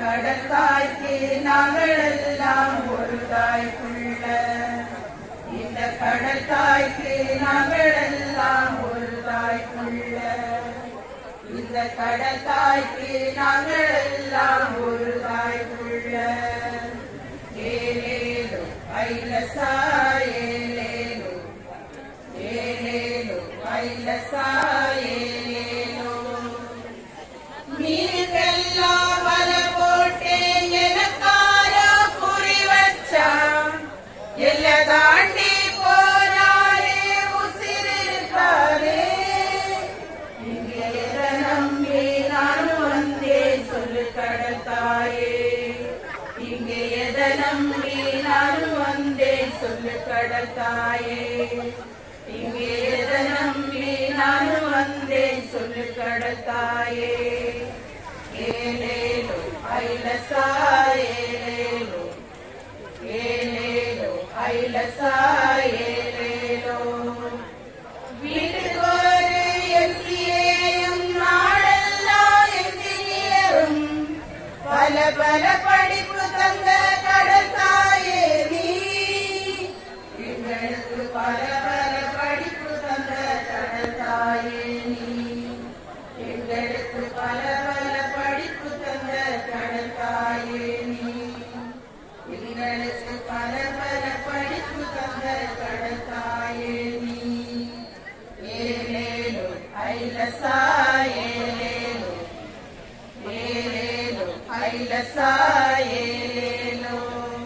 கடல் தாய்க்கு நாங்கள் எல்லாம் ஒரு தாய்க்குள்ள இந்த கடல் தாய்க்கு நாங்கள் எல்லாம் ஒரு தாய்க்குள்ள இந்த கடல் தாய்க்கு நாங்கள் எல்லாம் ஒரு தாய்க்குள்ள ஏலேலோ ஐலசா ஏலேலோ ஏலேலோ ஐலசா ஏலேலோ மீனுக்கெல்லாம் வல போட்டேன் எனக்காரோ குறி வச்சான் எல்லை தாண்டி போனாரே உசிர் இருக்காரே இங்கே எதை நம்பி நான் வந்தேன் சொல்லு கடல் தாயே இங்கே எதை நம்பி நான் வந்தேன் சொல்லு கடல் தாயே இங்கே எதை நம்பி நான் வந்தேன் சொல்லு கடல் தாயே ஏலேலோ ஐலசா ஏலேலோ ஏலேலோ ஐலசா ஏலேலோ வீட்டுக்கு ஒரு எம்சிஏயும் நாடெல்லாம் என்ஜினியரும் பல பல படிப்பு தந்த கடல் தாயே நீ எங்களுக்கு பல பல படிப்பு தந்த கடல் தாயே நீ எங்களுக்கு பல பல படிப்பு தந்த கடல் தாயே நீ எங்களுக்கு பல பல படிப்பு தந்த கடல் தாயே நீ ஏலேலோ ஐலசா ஏலேலோ ஏலேலோ ஐலசா ஏலேலோ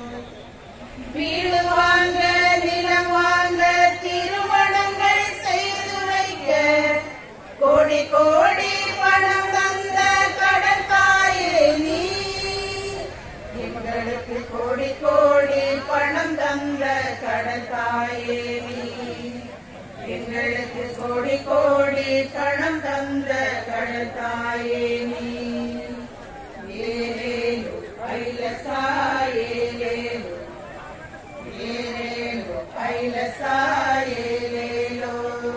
வீடு வாங்க நிலம் வாங்க திருமணங்கள் செய்து வைக்க கோடி கோடி பணம் தந்த கடல் தாயே நீ எங்களுக்கு கோடி கோடி பணம் தந்த கடல் தாயே நீ எங்களுக்கு கோடி கோடி பணம் தந்த கடல் தாயே நீ ஏலேலோ ஐலசா ஏலேலோ ஏலேலோ ஐலசா ஏலேலோ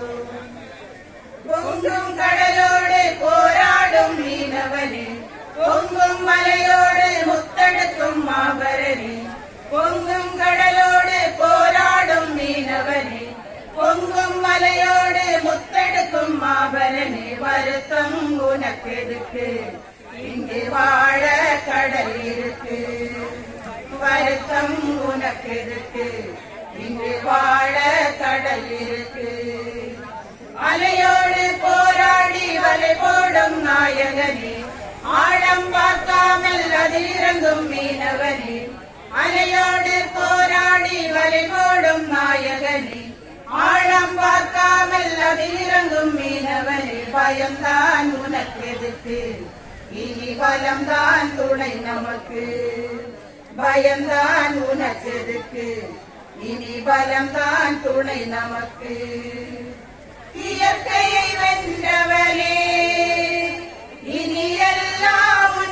பொங்கும் கடலோடு போராடும் மீனவனே பொங்கும் மலையோடு முத்தெடுக்கும் மாபரனே பொங்கும் கடலோடு போராடும் மீனவனே பொங்கும் மலையோடு முத்தெடுக்கும் மாபரனே வருத்தம் உனக்கு எதுக்கு இங்கு வாழ கடல் இருக்கு வருத்தம் உனக்கு எதுக்கு இங்கு வாழ கடல் இருக்கு அலையோடு போராடி வலை போடும் நாயகனே ஆழம் பார்க்காமல் அதில் இறங்கும் மீனவனே அலையோடு போராடி வலை போடும் நாயகனே ஆழம் பார்க்காமல் அதில் இறங்கும் மீனவனே பயம்தான் உனக்கு எதுக்கு இனி பலம்தான் துணை நமக்கு பயம்தான் உனக்கு எதுக்கு இனி பலம்தான் துணை நமக்கு இயற்கையை வென்றவனே இனி எல்லாம் உன்